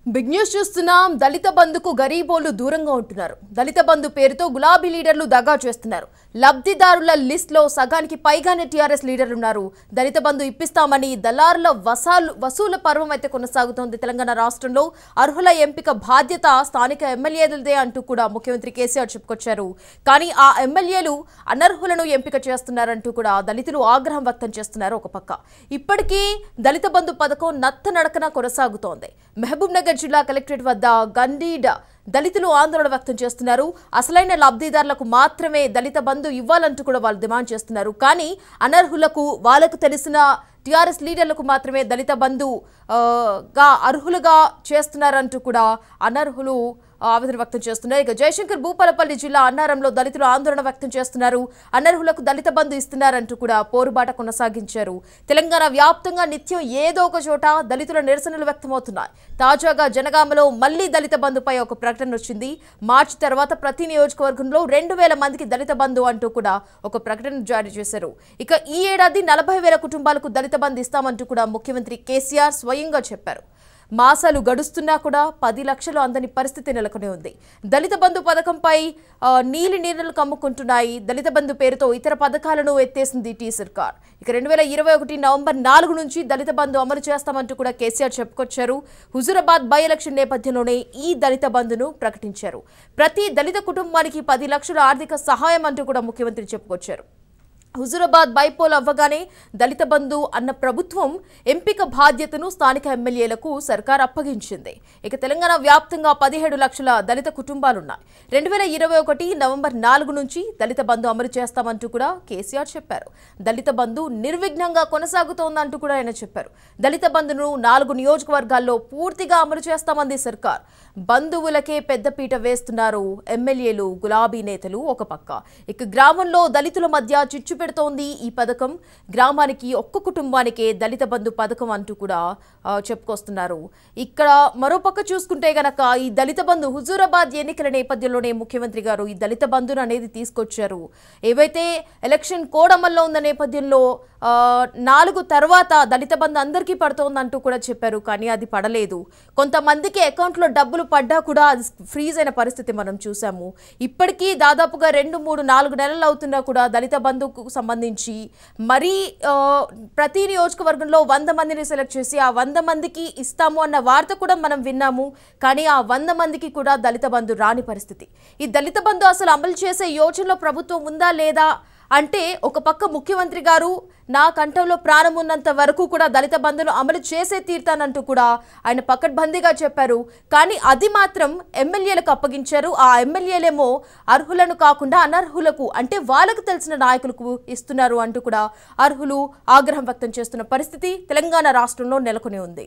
Big news చూస్తున్నాం దళిత బంధుకు గరీబోళ్లు దూరంగా ఉంటున్నారు దళిత బంధు పేరుతో గులాబీ లీడర్లు దగా చేస్తున్నారు లబ్ధిదారుల లిస్ట్ లో సగానికి పైగానే టీఆర్ఎస్ లీడర్లు ఉన్నారు దళిత బంధు ఇప్పిస్తామని దళారుల వసాలు వసూల పర్వం అయితే కొనసాగుతోంది తెలంగాణ రాష్ట్రంలో అర్హుల ఎంపిక బాధ్యత స్థానిక ఎమ్మెల్యేలదే అంటూ కూడా ముఖ్యమంత్రి కేసీఆర్ చెప్పుకొచ్చారు కానీ ఆ ఎమ్మెల్యేలు అనర్హులను ఎంపిక చేస్తున్నారంటూ కూడా దళితులు ఆగ్రహం వ్యక్తం చేస్తున్నారు ఒక పక్క ఇప్పటికీ దళిత బంధు పథకం నత్త నడకన కొనసాగుతోంది మహబూబ్ నగర్ జిల్లా కలెక్టరేట్ వద్ద గండీడ దళితులు ఆందోళన వ్యక్తం చేస్తున్నారు అసలైన లబ్ధిదారులకు మాత్రమే దళిత బంధు ఇవ్వాలంటూ కూడా వాళ్ళు డిమాండ్ చేస్తున్నారు కానీ అనర్హులకు వాళ్ళకు తెలిసిన టీఆర్ఎస్ లీడర్లకు మాత్రమే దళిత బంధు ఆ, గా అర్హులుగా చేస్తున్నారంటూ కూడా అనర్హులు ఆవేదన వ్యక్తం చేస్తున్నారు ఇక జయశంకర్ భూపాలపల్లి జిల్లా అన్నారంలో దళితులు ఆందోళన వ్యక్తం చేస్తున్నారు అనర్హులకు దళిత బంధు ఇస్తున్నారంటూ కూడా పోరుబాట కొనసాగించారు తెలంగాణ వ్యాప్తంగా నిత్యం ఏదో ఒక చోట దళితుల నిరసనలు వ్యక్తమవుతున్నాయి తాజాగా జనగామలో మళ్లీ దళిత బంధుపై ఒక ప్రకటన వచ్చింది మార్చి తర్వాత ప్రతి నియోజకవర్గంలో రెండు వేల మందికి దళిత బంధు అంటూ కూడా ఒక ప్రకటన జారీ చేశారు ఇక ఈ ఏడాది నలభై వేల కుటుంబాలకు దళిత బంధు ఇస్తామంటూ కూడా ముఖ్యమంత్రి కేసీఆర్ స్వయంగా చెప్పారు మాసాలు గడుస్తున్నా కూడా పది లక్షలు అందని పరిస్థితి నెలకొని ఉంది దళిత బంధు పథకంపై ఆ, నీలి నీడలు కమ్ముకుంటున్నాయి దళిత బంధు పేరుతో ఇతర పథకాలను ఎత్తేసింది టీ సర్కార్ ఇక రెండు వేల ఇరవై ఒకటి నవంబర్ నాలుగు నుంచి దళిత బంధు అమలు చేస్తామంటూ కూడా కేసీఆర్ చెప్పుకొచ్చారు హుజురాబాద్ బై ఎలక్షన్ నేపథ్యంలోనే ఈ దళిత బంధును ప్రకటించారు ప్రతి దళిత కుటుంబానికి పది లక్షల ఆర్థిక సహాయం అంటూ కూడా ముఖ్యమంత్రి చెప్పుకొచ్చారు హుజురాబాద్ బైపోల్ అవ్వగానే దళిత బంధు అన్న ప్రభుత్వం ఎంపిక బాధ్యతను స్థానిక ఎమ్మెల్యేలకు సర్కార్ అప్పగించింది ఇక తెలంగాణ వ్యాప్తంగా పదిహేడు లక్షల దళిత కుటుంబాలున్నాయి రెండు వేల ఇరవై ఒకటి నవంబర్ నాలుగు నుంచి దళిత బంధు అమలు చేస్తామంటూ కూడా కేసీఆర్ చెప్పారు దళిత బంధు నిర్విఘ్నంగా కొనసాగుతోందంటూ కూడా ఆయన చెప్పారు దళిత బంధును నాలుగు నియోజకవర్గాల్లో పూర్తిగా అమలు చేస్తామంది సర్కార్ బంధువులకే పెద్దపీట వేస్తున్నారు ఎమ్మెల్యేలు గులాబీ నేతలు ఒక పక్క ఇక గ్రామంలో దళితుల మధ్య చిచ్చు పెడుతోంది ఈ పథకం గ్రామానికి ఒక్క కుటుంబానికే దళిత బంధు పథకం అంటూ కూడా ఆ, చెప్పుకొస్తున్నారు ఇక్కడ మరోపక్క చూసుకుంటే గనక ఈ దళిత బంధు హుజూరాబాద్ ఎన్నికల నేపథ్యంలోనే ముఖ్యమంత్రి గారు ఈ దళిత బంధును అనేది తీసుకొచ్చారు ఏవైతే ఎలక్షన్ కోడ్ అమల్లో ఉన్న నేపథ్యంలో ఆ, నాలుగు తర్వాత దళిత బంధు అందరికీ పడుతోందంటూ కూడా చెప్పారు కానీ అది పడలేదు కొంతమందికి అకౌంట్లో డబ్బులు పడ్డా కూడా అది ఫ్రీజ్ అయిన పరిస్థితి మనం చూసాము ఇప్పటికీ దాదాపుగా రెండు మూడు నాలుగు నెలలు అవుతున్నా కూడా దళిత బంధుకు సంబంధించి మరీ ఆ, ప్రతి నియోజకవర్గంలో వంద మందిని సెలెక్ట్ చేసి ఆ వంద మందికి ఇస్తాము అన్న వార్త కూడా మనం విన్నాము కానీ ఆ వంద మందికి కూడా దళిత బంధు రాని పరిస్థితి ఈ దళిత బంధు అసలు అమలు చేసే యోచనలో ప్రభుత్వం ఉందా లేదా అంటే ఒక పక్క ముఖ్యమంత్రి గారు నా కంఠంలో ప్రాణం ఉన్నంత వరకు కూడా దళిత బంధును అమలు చేసే తీరుతానంటూ కూడా ఆయన పకడ్బందీగా చెప్పారు కానీ అది మాత్రం ఎమ్మెల్యేలకు అప్పగించారు ఆ ఎమ్మెల్యేలేమో అర్హులను కాకుండా అనర్హులకు అంటే వాళ్ళకు తెలిసిన నాయకులకు ఇస్తున్నారు అంటూ కూడా అర్హులు ఆగ్రహం వ్యక్తం చేస్తున్న పరిస్థితి తెలంగాణ రాష్ట్రంలో నెలకొని ఉంది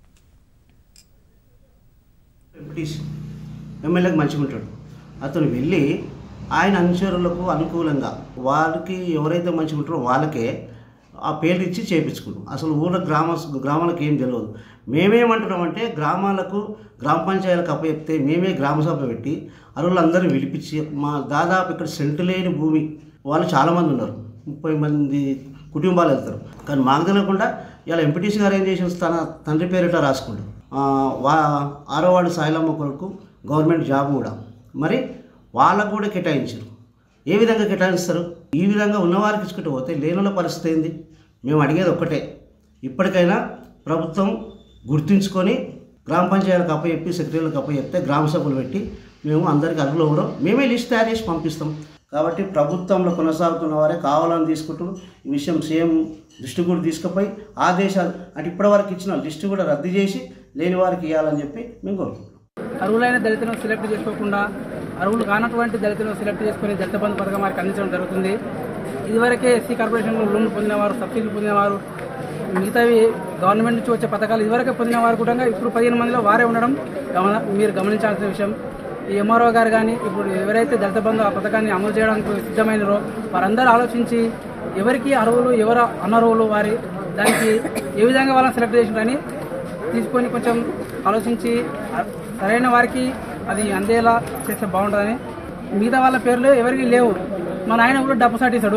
ఎంపీటీసీ ఎమ్మెల్యేకి మంచిగా ఉంటాడు అతను వెళ్ళి ఆయన అనుచరులకు అనుకూలంగా వాళ్ళకి ఎవరైతే మంచిగా ఉంటారో వాళ్ళకే ఆ పేర్లు ఇచ్చి చేయించుకున్నాం అసలు ఊళ్ళో గ్రామ గ్రామాలకు ఏం తెలియదు మేమేమంటున్నామంటే గ్రామాలకు గ్రామ పంచాయతీలకు అప్పచెప్తే మేమే గ్రామ సభ పెట్టి అరువులందరినీ పిలిపించి మా దాదాపు ఇక్కడ సెంటు లేని భూమి వాళ్ళు చాలామంది ఉన్నారు ముప్పై మంది కుటుంబాలు వెళ్తారు కానీ మాకు తెలియకుండా ఇలా ఎంపీటీసీ గారు ఏం చేసిన తన తండ్రి పేరిట రాసుకుంటారు ఆ, వా ఆరో వాడు సాయిలమ్మ కొడుకు గవర్నమెంట్ జాబ్ కూడా మరి వాళ్ళకు కూడా కేటాయించారు ఏ విధంగా కేటాయిస్తారు ఈ విధంగా ఉన్నవారికి ఇచ్చుకుంటూ పోతే లేనుల పరిస్థితి ఏంది మేము అడిగేది ఒక్కటే ఇప్పటికైనా ప్రభుత్వం గుర్తుంచుకొని గ్రామ పంచాయతీలకు అప్పచెప్పి సెక్రటరీలకు అప్పచెప్తే గ్రామ సభలు పెట్టి మేము అందరికి అర్హులు ఇవ్వడం మేమే లిస్ట్ తయారు చేసి పంపిస్తాం కాబట్టి ప్రభుత్వంలో కొనసాగుతున్న వారే కావాలని తీసుకుంటూ ఈ విషయం సీఎం దృష్టి కూడా తీసుకుపోయి ఆదేశాలు అంటే ఇప్పటివరకు ఇచ్చిన లిస్టు కూడా రద్దు చేసి లేని వారికి ఇవ్వాలని చెప్పి మేము కోరుకుంటున్నాం అర్హులైన దళితులను సెలెక్ట్ చేసుకోకుండా అర్హులు కానటువంటి దళితులను సెలెక్ట్ చేసుకుని దళిత బంధు పథకం వారికి అందించడం జరుగుతుంది ఇదివరకే ఎస్సీ కార్పొరేషన్లో లోన్లు పొందినవారు సబ్సిడీలు పొందినవారు మిగతావి గవర్నమెంట్ నుంచి వచ్చే పథకాలు ఇదివరకే పొందిన వారు కూడా ఇప్పుడు పదిహేను మందిలో వారే ఉండడం గమన మీరు గమనించాల్సిన విషయం ఈ ఎంఆర్ఓ గారు కానీ ఇప్పుడు ఎవరైతే దళిత బంధు ఆ పథకాన్ని అమలు చేయడానికి సిద్ధమైనరో వారందరూ ఆలోచించి ఎవరికి అర్హులు ఎవరు అనర్హులు వారి దానికి ఏ విధంగా వాళ్ళని సెలెక్ట్ చేసినారని తీసుకొని కొంచెం ఆలోచించి ఆ సరైన వారికి అది అందేలా చేస్తే బాగుంటుందని మిగతా వాళ్ళ పేర్లు ఎవరికి లేవు మా నాయన కూడా డబ్బు సాటిస్తాడు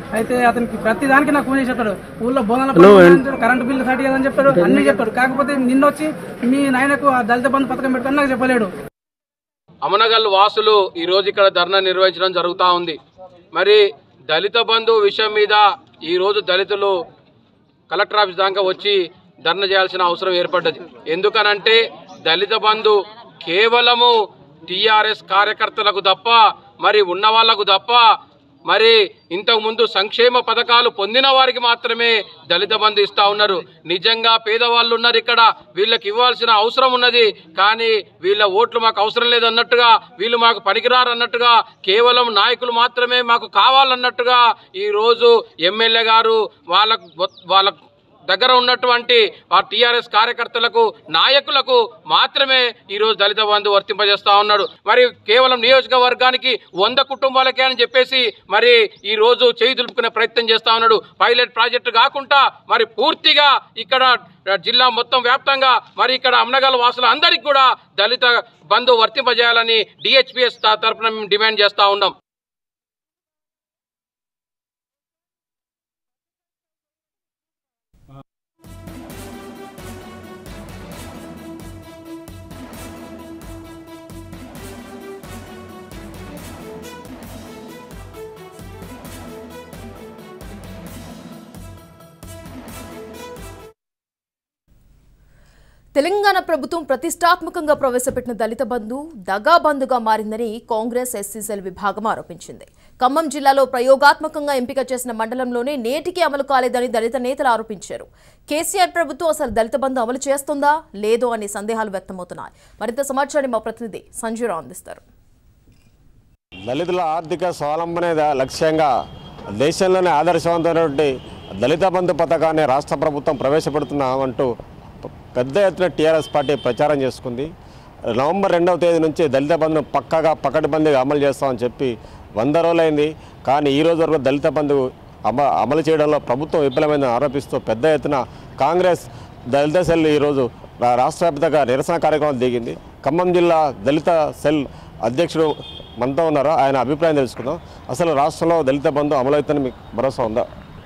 అయితే అతనికి ప్రతి దానికి నాకు ఫోన్ చేసి చెప్తాడు ఊళ్ళో బోనాల పండుగ అని చెప్తాడు, కరెంటు బిల్లు సటి అని చెప్తాడు అన్ని చెప్తాడు కాకపోతే నిన్న వచ్చి మీ నాయనకు ఆ దళిత బంధు పథకం పెట్టుకొని నాకు చెప్పలేడు అమనగల్ వాసులు ఈ రోజు ఇక్కడ ధర్నా నిర్వహించడం జరుగుతూ ఉంది మరి దళిత బంధు విషయం మీద ఈ రోజు దళితులు కలెక్టర్ ఆఫీస్ దాకా వచ్చి ధర్నా చేయాల్సిన అవసరం ఏర్పడ్డది ఎందుకనంటే దళిత బంధు కేవలము టిఆర్ఎస్ కార్యకర్తలకు తప్ప మరి ఉన్న వాళ్లకు తప్ప మరి ఇంతకు ముందు సంక్షేమ పథకాలు పొందిన వారికి మాత్రమే దళిత బంధు ఇస్తా ఉన్నారు నిజంగా పేదవాళ్ళు ఉన్నారు ఇక్కడ వీళ్ళకి ఇవ్వాల్సిన అవసరం ఉన్నది కానీ వీళ్ళ ఓట్లు మాకు అవసరం లేదన్నట్టుగా వీళ్ళు మాకు పనికిరారు అన్నట్టుగా కేవలం నాయకులు మాత్రమే మాకు కావాలన్నట్టుగా ఈ రోజు ఎమ్మెల్యే గారు వాళ్ళ వాళ్ళ దగ్గర ఉన్నటువంటి ఆ టీఆర్ఎస్ కార్యకర్తలకు నాయకులకు మాత్రమే ఈ రోజు దళిత బంధు వర్తింపజేస్తా ఉన్నాడు మరి కేవలం నియోజకవర్గానికి వంద కుటుంబాలకే అని చెప్పేసి మరి ఈ రోజు చేయి దులుపుకునే ప్రయత్నం చేస్తా ఉన్నాడు పైలట్ ప్రాజెక్టు కాకుండా మరి పూర్తిగా ఇక్కడ జిల్లా మొత్తం వ్యాప్తంగా మరి ఇక్కడ అమ్నగల్ వాసుల అందరికీ కూడా దళిత బంధు వర్తింపజేయాలని డిహెచ్పిఎస్ తరఫున మేము డిమాండ్ చేస్తా ఉన్నాం తెలంగాణ ప్రభుత్వం ప్రతిష్టాత్మకంగా ప్రవేశపెట్టిన దళిత బంధు దగా బంధుగా మారిందని కాంగ్రెస్ ఎస్సీసెల్ విభాగం ఆరోపించింది ఖమ్మం జిల్లాలో ప్రయోగాత్మకంగా ఎంపిక చేసిన మండలంలోనే నేటికి అమలు కాలేదని దళిత నేతలు ఆరోపించారు కేసీఆర్ ప్రభుత్వం అసలు దళిత బంధు అమలు చేస్తుందా లేదో అనే సందేహాలు వ్యక్తమవుతున్నాయి మరింత సమాచారాన్ని మా ప్రతినిధి సంజీరావు అందిస్తారు దళితుల ఆర్థిక స్వావలంబనే ద- లక్ష్యంగా దేశంలోనే ఆదర్శవంతమైనటువంటి దళిత బంధు పథకాన్ని రాష్ట్ర ప్రభుత్వం ప్రవేశపెడుతున్నామంటూ ప- పెద్ద ఎత్తున టీఆర్ఎస్ పార్టీ ప్రచారం చేసుకుంది నవంబర్ రెండవ తేదీ నుంచి దళిత బంధును పక్కగా పకడ్బందీగా అమలు చేస్తామని చెప్పి వంద రోజులైంది కానీ ఈ రోజు వరకు దళిత బంధు అమ అమలు చేయడంలో ప్రభుత్వం విఫలమైందని ఆరోపిస్తూ పెద్ద ఎత్తున కాంగ్రెస్ దళిత సెల్ ఈరోజు రా- రాష్ట్ర వ్యాప్తంగా నిరసన కార్యక్రమం దిగింది ఖమ్మం జిల్లా దళిత సెల్ అధ్యక్షుడు మనతో ఉన్నారు ఆయన అభిప్రాయం తెలుసుకుందాం అసలు రాష్ట్రంలో దళిత బంధు అమలవుతుందని మీకు భరోసా ఉందా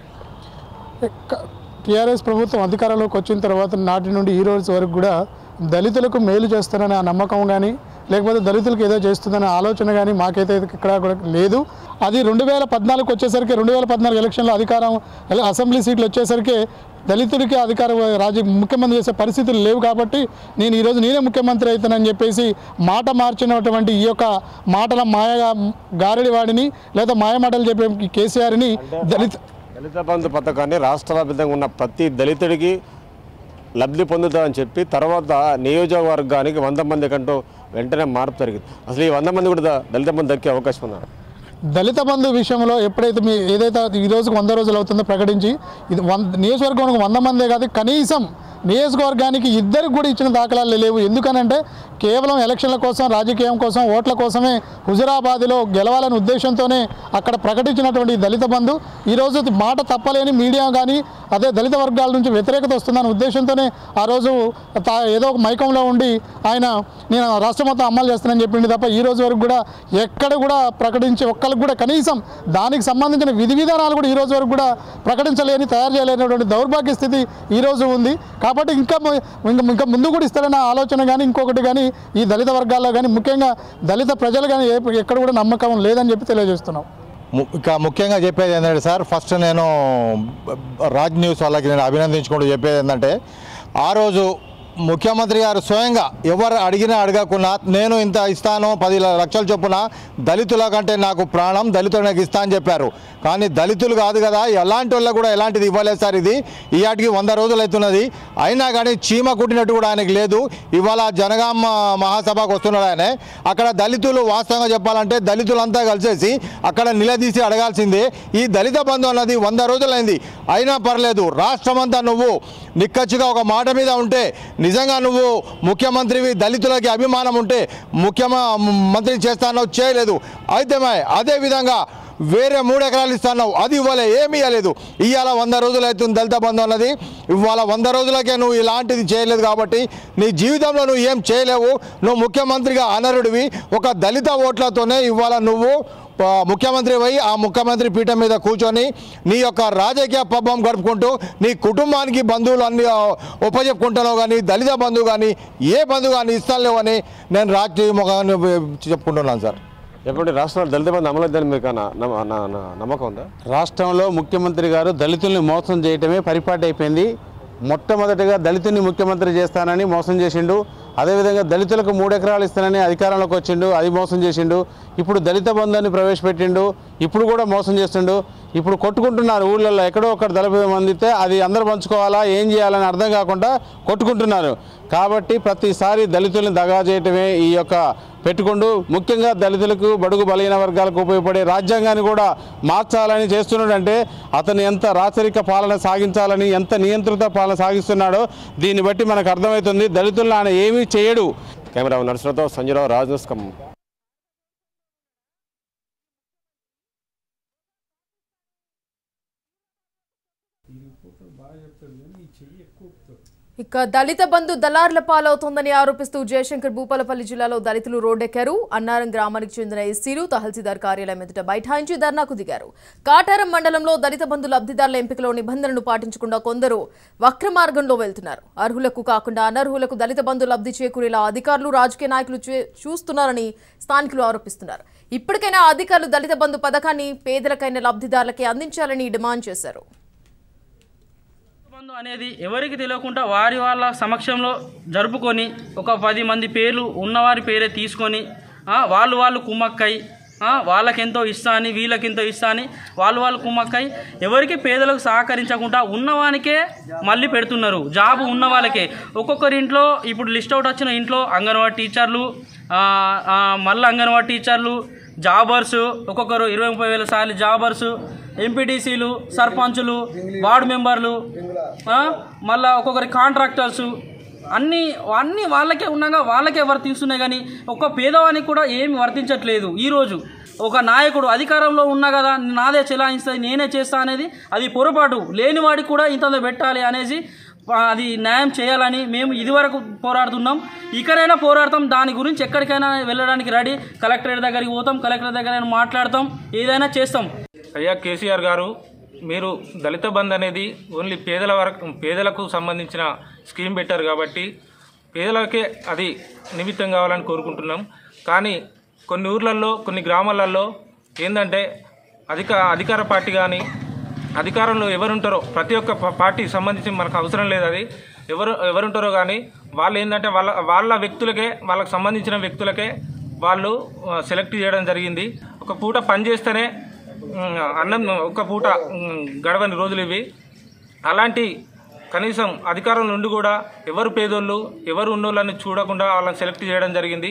టీఆర్ఎస్ ప్రభుత్వం అధికారంలోకి వచ్చిన తర్వాత నాటి నుండి ఈ రోజు వరకు కూడా దళితులకు మేలు చేస్తారనే ఆ నమ్మకం కానీ లేకపోతే దళితులకు ఏదో చేస్తుందనే ఆలోచన కానీ మాకైతే ఇక్కడ కూడా లేదు అది రెండు వేల పద్నాలుగు వచ్చేసరికి రెండు వేల పద్నాలుగు ఎలక్షన్లో అధికారం ఎల- అసెంబ్లీ సీట్లు వచ్చేసరికి దళితుడికి అధికారం రాజు ముఖ్యమంత్రి చేసే పరిస్థితులు లేవు కాబట్టి నేను ఈరోజు నేనే ముఖ్యమంత్రి అవుతానని చెప్పేసి మాట మార్చినటువంటి ఈ యొక్క మాటల మాయగా గారడి వాడిని లేదా మాయ మాటలు చెప్పే ఈ కేసీఆర్ని దళిత దళిత బంధు పథకాన్ని రాష్ట్ర వ్యాప్తంగా ఉన్న ప్రతి దళితుడికి లబ్ధి పొందుతామని చెప్పి తర్వాత నియోజకవర్గానికి వంద మంది కంటూ వెంటనే మార్పు జరిగింది అసలు ఈ వంద మంది కూడా ద- దళిత బంధు దక్కే అవకాశం ఉన్నారు దళిత బంధు విషయంలో ఎప్పుడైతే మీ ఏదైతే ఈ రోజుకు వంద రోజులు అవుతుందో ప్రకటించి ఇది వంద నియోజకవర్గానికి వంద మందే కాదు కనీసం నియోజకవర్గానికి ఇద్దరికి కూడా ఇచ్చిన దాఖలాలు లేవు ఎందుకనంటే కేవలం ఎలక్షన్ల కోసం రాజకీయం కోసం ఓట్ల కోసమే హుజురాబాద్లో గెలవాలనే ఉద్దేశంతోనే అక్కడ ప్రకటించినటువంటి ఈ దళిత బంధు ఈరోజు మాట తప్పలేని మీడియా కానీ అదే దళిత వర్గాల నుంచి వ్యతిరేకత వస్తుందన్న ఉద్దేశంతోనే ఆ రోజు తా- ఏదో ఒక మైకంలో ఉండి ఆయన నేను రాష్ట్రం మొత్తం అమలు చేస్తానని చెప్పింది తప్ప ఈ రోజు వరకు కూడా ఎక్కడ కూడా ప్రకటించి ఒక్కరికి కూడా కనీసం దానికి సంబంధించిన విధి విధానాలు కూడా ఈ రోజు వరకు కూడా ప్రకటించలేని తయారు చేయలేనటువంటి దౌర్భాగ్య స్థితి ఈ రోజు ఉంది కాబట్టి ఇంకా ము- ఇంకా ఇంకా ముందు కూడా ఇస్తారన్న ఆలోచన కానీ ఇంకొకటి కానీ ఈ దళిత వర్గాల్లో కానీ ముఖ్యంగా దళిత ప్రజలు కానీ ఏ- ఎక్కడ కూడా నమ్మకం లేదని చెప్పి తెలియజేస్తున్నాం ము- ఇక ముఖ్యంగా చెప్పేది ఏంటంటే సార్ ఫస్ట్ నేను బ- బ- రాజ్ న్యూస్ వాళ్ళకి నేను అభినందించుకుంటూ చెప్పేది ఏంటంటే ఆ రోజు ముఖ్యమంత్రి గారు స్వయంగా ఎవరు అడిగినా అడగకున్నా నేను ఇంత ఇస్తాను పది ల- లక్షల చొప్పున దళితుల కంటే నాకు ప్రాణం దళితులకు ఇస్తా అని చెప్పారు కానీ దళితులు కాదు కదా ఎలాంటి వాళ్ళకు కూడా ఎలాంటిది ఇవ్వలేదు సార్ ఇది ఈయాటికి వంద రోజులు అవుతున్నది అయినా కానీ చీమ కుట్టినట్టు కూడా ఆయనకి లేదు ఇవాళ జనగామ మహాసభకు వస్తున్నాడు ఆయన అక్కడ దళితులు వాస్తవంగా చెప్పాలంటే దళితులంతా కలిసేసి అక్కడ నిలదీసి అడగాల్సిందే ఈ దళిత బంధు అన్నది వంద రోజులైంది అయినా పర్లేదు రాష్ట్రమంతా నువ్వు నిక్కచ్చిగా ఒక మాట మీద ఉంటే నిజంగా నువ్వు ముఖ్యమంత్రివి దళితులకి అభిమానం ఉంటే ముఖ్యమంత్రి చేస్తానో చేయలేదు అయితే మా అదే విధంగా వేరే మూడు ఎకరాలు ఇస్తాను అది ఇవ్వలే ఏమి ఇవ్వలేదు ఇవాళ వంద రోజులు అవుతుంది దళిత బంధు అన్నది ఇవాళ వంద రోజులకే నువ్వు ఇలాంటిది చేయలేదు కాబట్టి నీ జీవితంలో నువ్వు ఏం చేయలేవు నువ్వు ముఖ్యమంత్రిగా అనరుడివి ఒక దళిత ఓట్లతోనే ఇవాళ నువ్వు ప- ముఖ్యమంత్రి పోయి ఆ ముఖ్యమంత్రి పీఠం మీద కూర్చొని నీ యొక్క రాజకీయ పబ్బం గడుపుకుంటూ నీ కుటుంబానికి బంధువులు అన్ని ఆ, ఒప్పచెప్పుకుంటున్నావు కానీ దళిత బంధువు కానీ ఏ బంధువు కానీ ఇస్తాను లేవని నేను రాజకీయ ముఖాన్ని చెప్పుకుంటున్నాను సార్ ఎప్పటి రాష్ట్రంలో దళిత బంధు అమలు అవుతుందని మీకు నా- నమ్మ- నా- నా- నమ్మకం ఉందా రాష్ట్రంలో ముఖ్యమంత్రి గారు దళితుల్ని మోసం చేయటమే పరిపాటి అయిపోయింది మొట్టమొదటిగా దళితుల్ని ముఖ్యమంత్రి చేస్తానని మోసం చేసిండు అదేవిధంగా దళితులకు మూడు ఎకరాలు ఇస్తానని అధికారంలోకి వచ్చిండు అది మోసం చేసిండు ఇప్పుడు దళిత బంధాన్ని ప్రవేశపెట్టిండు ఇప్పుడు కూడా మోసం చేస్తుండు ఇప్పుడు కొట్టుకుంటున్నారు ఊళ్ళల్లో ఎక్కడో ఒకటి దళిత అందితే అది అందరూ పంచుకోవాలా ఏం చేయాలని అర్థం కాకుండా కొట్టుకుంటున్నారు కాబట్టి ప్రతిసారి దళితుల్ని దగా చేయటమే ఈ యొక్క పెట్టుకుంటూ ముఖ్యంగా దళితులకు బడుగు బలహీన వర్గాలకు ఉపయోగపడే రాజ్యాంగాన్ని కూడా మార్చాలని చేస్తున్నాడంటే అతను ఎంత రాచరిక పాలన సాగించాలని ఎంత నియంత్రిత పాలన సాగిస్తున్నాడో దీన్ని బట్టి మనకు అర్థమవుతుంది దళితులను ఆయన ఏమీ చేయడు కెమెరా నర్సులతో సంజయరావు రాజ్ న్యూస్ ఖమ్మం ఇక దళిత బంధు దళార్ల పాలవుతోందని ఆరోపిస్తూ జయశంకర్ భూపాలపల్లి జిల్లాలో దళితులు రోడ్డెక్కారు అన్నారం గ్రామానికి చెందిన ఎస్సీలు తహసీల్దార్ కార్యాలయం ఎదుట బైఠాయించి ధర్నాకు దిగారు కాటారం మండలంలో దళిత బంధు లబ్ధిదారుల ఎంపికలో నిబంధనలు పాటించకుండా కొందరు వక్ర మార్గంలో వెళ్తున్నారు అర్హులకు కాకుండా అనర్హులకు దళిత బంధు లబ్ధి చేకూరేలా అధికారులు రాజకీయ నాయకులు చే- చూస్తున్నారని స్థానికులు ఆరోపిస్తున్నారు ఇప్పటికైనా అధికారులు దళిత బంధు పథకాన్ని పేదలకైన లబ్ధిదారులకే అందించాలని డిమాండ్ చేశారు బంధు అనేది ఎవరికి తెలియకుండా వారి వాళ్ళ సమక్షంలో జరుపుకొని ఒక పది మంది పేర్లు ఉన్నవారి పేరే తీసుకొని ఆ, వాళ్ళు వాళ్ళు కుమ్మక్కై ఆ, వాళ్ళకెంతో ఇస్తా అని వీళ్ళకెంతో ఇస్తా అని వాళ్ళు వాళ్ళు కుమ్మక్కై ఎవరికి పేదలకు సహకరించకుండా ఉన్నవానికే మళ్ళీ పెడుతున్నారు జాబ్ ఉన్న వాళ్ళకే ఒక్కొక్కరి ఇంట్లో ఇప్పుడు లిస్ట్ అవుట్ వచ్చిన ఇంట్లో అంగన్వాడీ టీచర్లు ఆ, ఆ, మళ్ళీ అంగన్వాడీ టీచర్లు జాబర్స్ ఒక్కొక్కరు ఇరవై ముప్పై వేల సార్లు జాబర్స్ ఎంపీటీసీలు సర్పంచులు వార్డు మెంబర్లు ఆ, మళ్ళా ఒక్కొక్కరి కాంట్రాక్టర్స్ అన్నీ అన్నీ వాళ్ళకే ఉన్నాగా వాళ్ళకే వర్తిస్తున్నాయి కానీ ఒక్క పేదవానికి కూడా ఏమి వర్తించట్లేదు ఈరోజు ఒక నాయకుడు అధికారంలో ఉన్నా కదా నాదే చెలాయిస్తుంది నేనే చేస్తా అనేది అది పొరపాటు లేనివాడికి కూడా ఇంత పెట్టాలి అనేసి ఆ, అది న్యాయం చేయాలని మేము ఇదివరకు పోరాడుతున్నాం ఇకనైనా పోరాడతాం దాని గురించి ఎక్కడికైనా వెళ్ళడానికి రెడీ కలెక్టరేట్ దగ్గరికి పోతాం కలెక్టర్ దగ్గర మాట్లాడతాం ఏదైనా చేస్తాం అయ్యా కేసీఆర్ గారు మీరు దళిత బంద్ అనేది ఓన్లీ పేదల వరకు పేదలకు సంబంధించిన స్కీమ్ పెట్టారు కాబట్టి పేదలకే అది నిమిత్తం కావాలని కోరుకుంటున్నాం కానీ కొన్ని ఊర్లలో కొన్ని గ్రామాలలో ఏంటంటే అధిక అధికార పార్టీ కానీ అధికారంలో ఎవరుంటారో ప్రతి ఒక్క ప- పార్టీకి సంబంధించి మనకు అవసరం లేదు అది ఎవరు ఎవరుంటారో కానీ వాళ్ళు ఏంటంటే వాళ్ళ వాళ్ళ వ్యక్తులకే వాళ్ళకి సంబంధించిన వ్యక్తులకే వాళ్ళు ఆ, సెలెక్ట్ చేయడం జరిగింది ఒక పూట పని చేస్తేనే ఉమ్, అన్నం ఒక పూట ఉమ్, గడవని రోజులు ఇవి అలాంటి కనీసం అధికారం నుండి కూడా ఎవరు పేదోళ్ళు ఎవరు ఉన్నోళ్ళని చూడకుండా వాళ్ళని సెలెక్ట్ చేయడం జరిగింది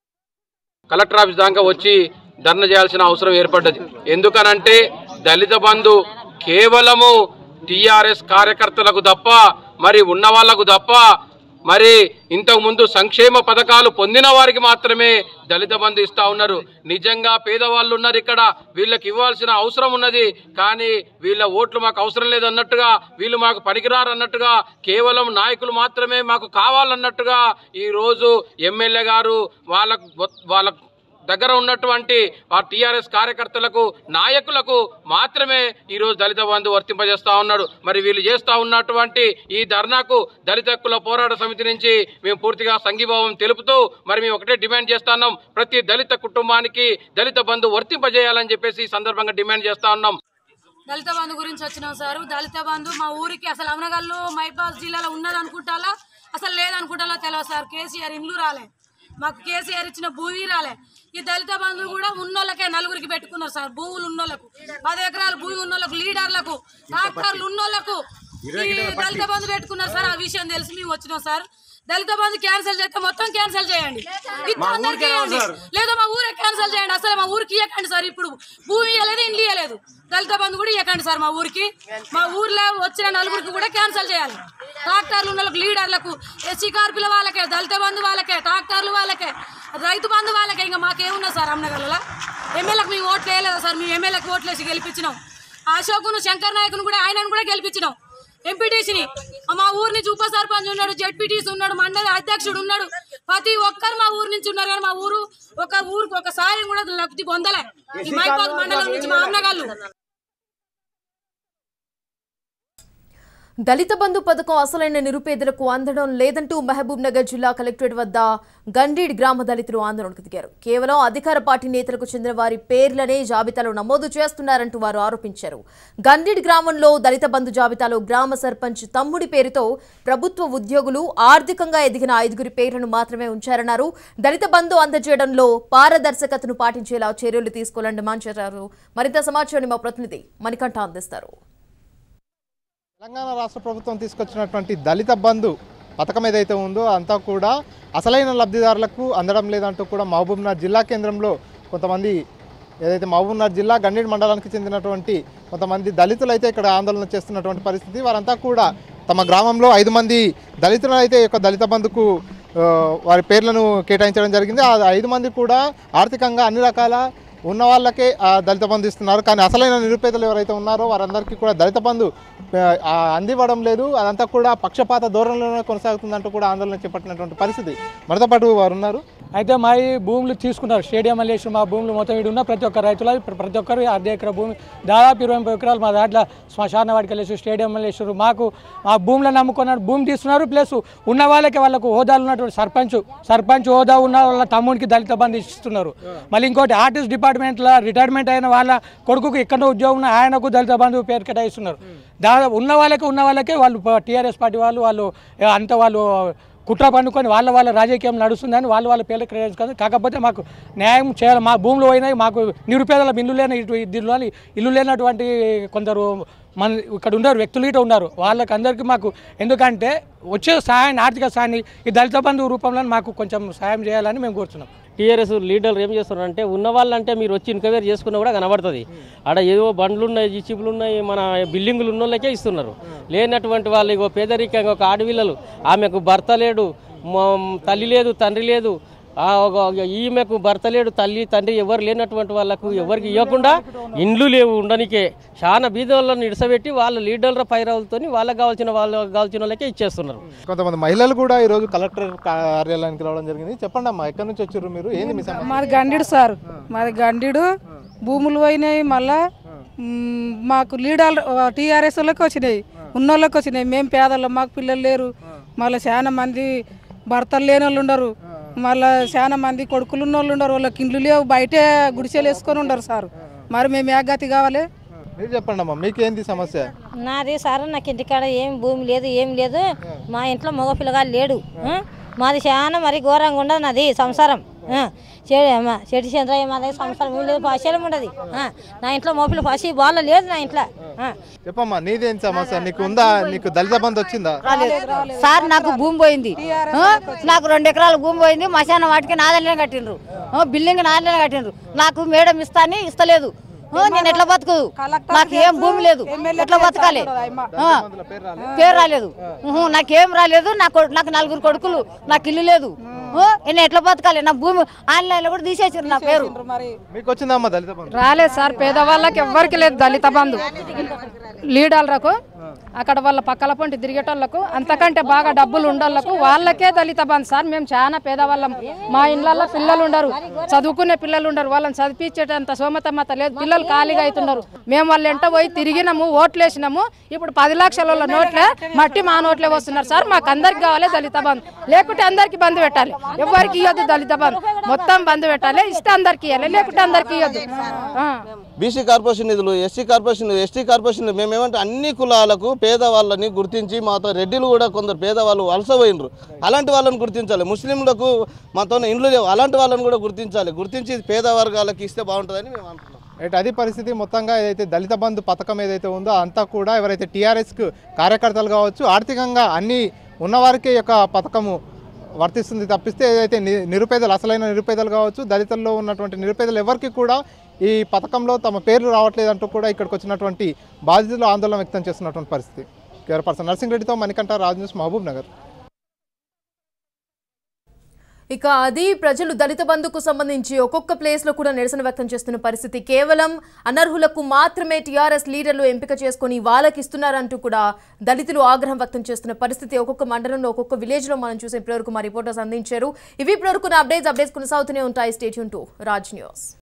కలెక్టర్ ఆఫీస్ దాకా వచ్చి ధర్నా చేయాల్సిన అవసరం ఏర్పడ్డది ఎందుకనంటే దళిత బంధు కేవలము టిఆర్ఎస్ కార్యకర్తలకు తప్ప మరి ఉన్న వాళ్లకు తప్ప మరి ఇంతకు ముందు సంక్షేమ పథకాలు పొందిన వారికి మాత్రమే దళిత బంధు ఇస్తా ఉన్నారు నిజంగా పేదవాళ్ళు ఉన్నారు ఇక్కడ వీళ్ళకి ఇవ్వాల్సిన అవసరం ఉన్నది కానీ వీళ్ళ ఓట్లు మాకు అవసరం లేదు అన్నట్టుగా వీళ్ళు మాకు పనికిరారు అన్నట్టుగా కేవలం నాయకులు మాత్రమే మాకు కావాలన్నట్టుగా ఈ రోజు ఎమ్మెల్యే గారు వాళ్ళకు వాళ్ళ దగ్గర ఉన్నటువంటి ఆ టీఆర్ఎస్ కార్యకర్తలకు నాయకులకు మాత్రమే ఈరోజు దళిత బంధు వర్తింపజేస్తా ఉన్నాడు మరి వీళ్ళు చేస్తా ఉన్నటువంటి ఈ ధర్నాకు దళిత హక్కుల పోరాట సమితి నుంచి మేము పూర్తిగా సంఘీభావం తెలుపుతూ మరి మేము ఒకటే డిమాండ్ చేస్తున్నాం ప్రతి దళిత కుటుంబానికి దళిత బంధు వర్తింపజేయాలని చెప్పేసి ఈ సందర్భంగా డిమాండ్ చేస్తా ఉన్నాం దళిత బంధు గురించి వచ్చినాం సార్ దళిత బంధు మా ఊరికి అసలు అమనగల్లు మైబాద్ జిల్లాలో ఉన్నది అనుకుంటాలా అసలు లేదనుకుంటాలో తెలియదు సార్ కేసీఆర్ ఇండ్లు రాలే మాకు కేసీఆర్ ఇచ్చిన భూమి రాలే ఈ దళిత బంధు కూడా ఉన్నోళ్ళకే నలుగురికి పెట్టుకున్నారు సార్ భూములు ఉన్నోళ్ళకు పది ఎకరాల భూమి ఉన్నోళ్ళకు లీడర్లకు ట్రాక్టర్లు ఉన్నోళ్ళకు ఈ దళిత బంధు పెట్టుకున్నారు సార్ ఆ విషయం తెలిసి మేము వచ్చినాం సార్ దళిత బంధు క్యాన్సిల్ చేస్తే మొత్తం క్యాన్సిల్ చేయండి ఇట్లా అందరికీ ఇవ్వండి. లేదా మా ఊరే క్యాన్సిల్ చేయండి అసలు మా ఊరికి ఇవ్వకండి సార్ ఇప్పుడు భూమి ఇవ్వలేదు ఇండ్లు ఇవ్వలేదు దళిత బంధు కూడా ఇవ్వకండి సార్ మా ఊరికి మా ఊర్లో వచ్చిన నలుగురికి కూడా క్యాన్సిల్ చేయాలి ట్రాక్టర్లు ఉన్న వాళ్ళకి లీడర్లకు ఎస్సీ కార్పుల వాళ్ళకే దళిత బంధు వాళ్ళకే ట్రాక్టర్లు వాళ్ళకే రైతు బంధు వాళ్ళకే ఇంకా మాకేమున్నా సార్ అమ్మనగర్లో ఎమ్మెల్యేలకు మేము ఓట్లు వేయలేదా సార్ మేము ఎమ్మెల్యేకి ఓట్లు వేసి గెలిపించినాం అశోకును శంకర్ నాయకును కూడా ఆయనను కూడా గెలిపించినాం ఎంపీటీసీని మా ఊరు నుంచి ఉప సర్పంచ్ ఉన్నాడు జెడ్పీటీసీ ఉన్నాడు మండలి అధ్యక్షుడు ఉన్నాడు ప్రతి ఒక్కరు మా ఊరు నుంచి ఉన్నారు కానీ మా ఊరు ఒక ఊరికి ఒక సాయం కూడా లబ్ధి పొందలే ఈ మైపాద్ మండలం నుంచి మా అన్నగాళ్ళు దళిత బంధు పథకం అసలైన నిరుపేదలకు అందడం లేదంటూ మహబూబ్ నగర్ జిల్లా కలెక్టరేట్ వద్ద గండీడ్ గ్రామ దళితులు ఆందోళనకు దిగారు కేవలం అధికార పార్టీ నేతలకు చెందిన వారి పేర్లనే జాబితాలో నమోదు చేస్తున్నారంటూ వారు ఆరోపించారు గండీడ్ గ్రామంలో దళిత బంధు జాబితాలో గ్రామ సర్పంచ్ తమ్ముడి పేరుతో ప్రభుత్వ ఉద్యోగులు ఆర్థికంగా ఎదిగిన ఐదుగురి పేర్లను మాత్రమే ఉంచారన్నారు దళిత బంధు అందజేయడంలో పారదర్శకతను పాటించేలా చర్యలు తీసుకోవాలని డిమాండ్ చేశారు మరింత సమాచారాన్ని మా ప్రతినిధి మణికంఠ అందిస్తారు తెలంగాణ రాష్ట్ర ప్రభుత్వం తీసుకొచ్చినటువంటి దళిత బంధు పథకం ఏదైతే ఉందో అంతా కూడా అసలైన లబ్ధిదారులకు అందడం లేదంటూ కూడా మహబూబ్నగర్ జిల్లా కేంద్రంలో కొంతమంది ఏదైతే మహబూబ్నగర్ జిల్లా గండీడ్ మండలానికి చెందినటువంటి కొంతమంది దళితులు అయితే ఇక్కడ ఆందోళన చేస్తున్నటువంటి పరిస్థితి వారంతా కూడా తమ గ్రామంలో ఐదు మంది దళితులు అయితే ఈ యొక్క దళిత బంధుకు ఆ, వారి పేర్లను కేటాయించడం జరిగింది ఆ ఐదు మంది కూడా ఆర్థికంగా అన్ని రకాల ఉన్న వాళ్ళకే ఆ దళిత బంధు ఇస్తున్నారు కానీ అసలైన నిరుపేదలు ఎవరైతే ఉన్నారో వారందరికీ కూడా దళిత బంధు ఆ, అందివ్వడం లేదు అదంతా కూడా పక్షపాత ధోరణిలోనే కొనసాగుతుందంటూ కూడా ఆందోళన చేపట్టినటువంటి పరిస్థితి మనతో పాటు వారు ఉన్నారు అయితే మా ఈ భూములు తీసుకున్నారు స్టేడియం మల్లేశ్వర మా భూములు మొత్తం ఇటు ఉన్న ప్రతి ఒక్క రైతుల ప్రతి ఒక్కరు అర్ధ ఎకరా భూమి దాదాపు ఇరవై ముప్పై ఎకరాలు మా దాంట్లో శ్మశాన వాడికి వెళ్ళేసి స్టేడియం మల్లేశ్వరు మాకు మా భూములను నమ్ముకున్నారు భూమి తీసుకున్నారు ప్లస్ ఉన్న వాళ్ళకి వాళ్ళకు హోదాలు ఉన్నటువంటి సర్పంచ్ సర్పంచ్ హోదా ఉన్న వాళ్ళ తమ్మునికి దళిత బంధు ఇస్తున్నారు మళ్ళీ ఇంకోటి ఆర్టిస్ట్ డిపార్ట్మెంట్లో రిటైర్మెంట్ అయిన వాళ్ళ కొడుకుకు ఇక్కడ ఉద్యోగం ఉన్న ఆయనకు దళిత బంధువు పేరు కేటాయిస్తున్నారు దాదాపు ఉన్న వాళ్ళకి ఉన్న వాళ్ళకే వాళ్ళు టీఆర్ఎస్ పార్టీ వాళ్ళు వాళ్ళు అంత వాళ్ళు కుట్ర పండుకొని వాళ్ళ వాళ్ళ రాజకీయం నడుస్తుందని వాళ్ళ వాళ్ళ పేర్లు క్రియేట్ కాదు కాకపోతే మాకు న్యాయం చేయాలి మా భూములు పోయినాయి మాకు నిరుపేదల ఇల్లు లేని ఇటు దీనిలో ఇల్లు లేనటువంటి కొందరు మన ఇక్కడ ఉన్నారు వ్యక్తులు ఇటు ఉన్నారు వాళ్ళకి అందరికీ మాకు ఎందుకంటే వచ్చే సహాయాన్ని ఆర్థిక సాయాన్ని ఈ దళిత బంధువు రూపంలో మాకు కొంచెం సాయం చేయాలని మేము కోరుతున్నాం టీఆర్ఎస్ లీడర్లు ఏం చేస్తున్నారంటే ఉన్న వాళ్ళంటే మీరు వచ్చి ఇన్క్వైరీ చేసుకున్నా కూడా కనబడుతుంది ఆడ ఏదో బండ్లు ఉన్నాయి జీచిపులు ఉన్నాయి మన బిల్డింగులు ఉన్న వాళ్ళకే ఇస్తున్నారు లేనటువంటి వాళ్ళు ఇగో పేదరికంగా ఒక ఆడపిల్లలు ఆమెకు భర్త లేడు మ- తల్లి లేదు తండ్రి లేదు ఆ ఒక- ఈమెకు భర్త లేడు తల్లి తండ్రి ఎవరు లేనటువంటి వాళ్ళకు ఎవరికి ఇవ్వకుండా ఇండ్లు లేవు ఉండనికే చాలా బీద వాళ్ళని ఇడసబెట్టి వాళ్ళ లీడర్ల పైరవులతో వాళ్ళకి కావాల్సిన వాళ్ళకి కావాల్సిన వాళ్ళకే ఇచ్చేస్తున్నారు కొంతమంది మహిళలు కూడా ఈరోజు కలెక్టర్ కార్యాలయానికి రావడం జరిగింది చెప్పండి అమ్మా ఎక్కడి నుంచి వచ్చారు మీరు ఏంది మీ సమస్య మాది గండిడు సార్ మాది గండిడు భూములు పోయినాయి మళ్ళా మ్, మాకు లీడర్ టీఆర్ఎస్ వాళ్ళకి వచ్చినాయి ఉన్నోళ్ళకి వచ్చినాయి మేము పేదలు మాకు పిల్లలు లేరు మళ్ళీ చాలా మంది భర్తలు లేని వాళ్ళు ఉండరు మళ్ళీ చాలా మంది కొడుకులు ఉన్న వాళ్ళు ఉండరు వాళ్ళకి ఇండ్లు లేవు బయటే గుడిసెలు వేసుకొని ఉండరు సార్ మరి మేము ఏ గతి కావాలి మీరు చెప్పండి అమ్మా మీకేంది సమస్య నాది సార్ నాకు ఇంటికాడ ఏం భూమి లేదు ఏం లేదు మా ఇంట్లో మగ పిల్లగాడు లేడు ఆ? మాది చాలా మరి ఘోరంగా ఉండదు నాది సంసారం ఆ. చెడు అమ్మ, చెడు చంద్రయ్య మా దగ్గర సంసారం ఏం లేదు పశలం ఉండదు ఆ. నా ఇంట్లో మోపిల్ల పసి బాల లేదు నా ఇంట్లో ఆ. చెప్పమ్మా నీదేం సమస్య నీకు ఉందా నీకు దళిత బంధు వచ్చిందా సార్ నాకు భూమి పోయింది ఆ? నాకు రెండు ఎకరాల భూమి పోయింది మశానం వాటికి నాదలనే కట్టిండ్రు ఆ, బిల్డింగ్ నాదలనే కట్టిండ్రు నాకు మేడం ఇస్తాని ఇస్తలేదు ఆ, నేను ఎట్లా బతుకు నాకు ఏం భూమి లేదు ఎట్లా బతకాలి ఆ, పేరు రాలేదు ఉహు, నాకేం రాలేదు నాకు నాకు నలుగురు కొడుకులు నాకు ఇల్లు లేదు ఆ, నేను ఎట్లా బతకాలి నా భూమి ఆన్లైన్ లో కూడా తీసేసారు నా పేరు మీకు వచ్చిందా అమ్మా దళిత బంధు రాలేదు సార్ పేదవాళ్ళకి ఎవ్వరికి లేదు దళిత బంధు లీడర్లకు అక్కడ వాళ్ళ పక్కల పొంటి తిరిగేటోళ్ళకు అంతకంటే బాగా డబ్బులు ఉండోళ్ళకు వాళ్ళకే దళిత బంధు సార్ మేము చాలా పేదవాళ్ళం మా ఇళ్ళల్లో పిల్లలు ఉండరు చదువుకునే పిల్లలు ఉండరు వాళ్ళని చదివించేటంత సోమతమ్మత లేదు పిల్లలు ఖాళీగా అవుతున్నారు మేము వాళ్ళ ఎంట పోయి తిరిగినాము ఓట్లు వేసినాము ఇప్పుడు పది లక్షల నోట్లే మట్టి మా నోట్లే వస్తున్నారు సార్ మాకు అందరికి కావాలి దళిత బంధు లేకుంటే అందరికి బంధు పెట్టాలి ఎవరికి ఇవ్వద్దు దళిత బంధు మొత్తం బంధు పెట్టాలి ఇస్తే అందరికి ఇవ్వాలి లేకుంటే అందరికి ఇవ్వద్దు ఆ. బీసీ కార్పొరేషన్ నిధులు ఎస్సీ కార్పొరేషన్ ఎస్టీ కార్పొరేషన్ మేమేమంటే అన్ని కులాలకు పేదవాళ్ళని గుర్తించి మాతో రెడ్డిలు కూడా కొందరు పేదవాళ్ళు వలసపోయినరు అలాంటి వాళ్ళని గుర్తించాలి ముస్లింలకు మాతో ఇండ్లు లేవు అలాంటి వాళ్ళని కూడా గుర్తించాలి గుర్తించి పేద వర్గాలకు ఇస్తే బాగుంటుందని మేము అనుకుంటున్నాం రైట్ అది పరిస్థితి మొత్తంగా ఏదైతే దళిత బంధు పథకం ఏదైతే ఉందో అంతా కూడా ఎవరైతే టీఆర్ఎస్కు కార్యకర్తలు కావచ్చు ఆర్థికంగా అన్ని ఉన్నవారికే ఈ యొక్క పథకము వర్తిస్తుంది తప్పిస్తే ఏదైతే ని- నిరుపేదలు అసలైన నిరుపేదలు కావచ్చు దళితుల్లో ఉన్నటువంటి నిరుపేదలు ఎవరికి కూడా ఈ పథకంలో తమ పేర్లు రావట్లేదంటూ కూడా ఇక్కడికి వచ్చినటువంటి బాధితులు ఆందోళన వ్యక్తం చేస్తున్నటువంటి పరిస్థితి కేర్ పర్సన్ నర్సింగ్ రెడ్డితో మణికంఠ రాజ్ న్యూస్ మహబూబ్ నగర్ ఇక అది ప్రజలు దళిత బంధుకు సంబంధించి ఒక్కొక్క ప్లేస్ లో కూడా నిరసన వ్యక్తం చేస్తున్న పరిస్థితి కేవలం అనర్హులకు మాత్రమే టీఆర్ఎస్ లీడర్లు ఎంపిక చేసుకొని వాళ్ళకి ఇస్తున్నారంటూ కూడా దళితులు ఆగ్రహం వ్యక్తం చేస్తున్న పరిస్థితి ఒక్కొక్క మండలంలో ఒక్కొక్క విలేజ్ లో మనం చూసే ఇప్పటివరకు మా రిపోర్టర్స్ అందించారు ఇవి ఇప్పటివరకు అప్డేట్స్ అప్డేట్స్ కొనసాగుతూనే ఉంటాయి స్టేట్యూన్ టు రాజ్ న్యూస్